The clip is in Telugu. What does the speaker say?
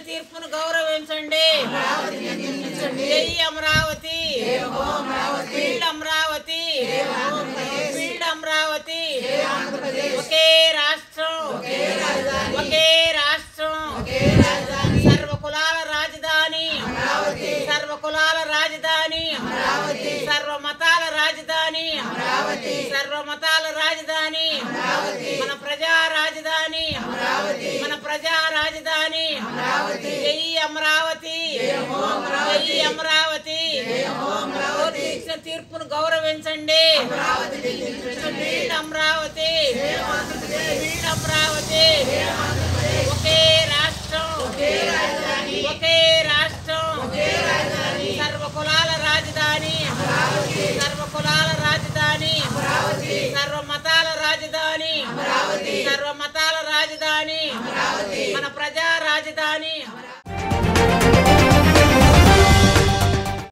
తీర్పును గౌరవించండి జై అమరావతి వీళ్ళ అమరావతి వీళ్ళ అమరావతి ఒకే రాష్ట్రం ఒకే రాష్ట్రం సర్వ కులాల రాజధాని సర్వ కులాల రాజధాని సర్వ మతాల రాజధాని సర్వ మతాల రాజధాని మన ప్రజా రాజధాని మన ప్రజా రాజధాని జై అమరావతి జై అమరావతి కోర్టు ఇచ్చిన తీర్పును గౌరవించండి వీళ్ళ అమరావతి వీళ్ళ అమరావతి ఒకే రాష్ట్రం ఒకే రాష్ట్రం సర్వ కులాల రాజధాని సర్వ కులాల రాజధాని సర్వ మతాల రాజధాని సర్వ మతాల రాజధాని మన ప్రజా రాజధాని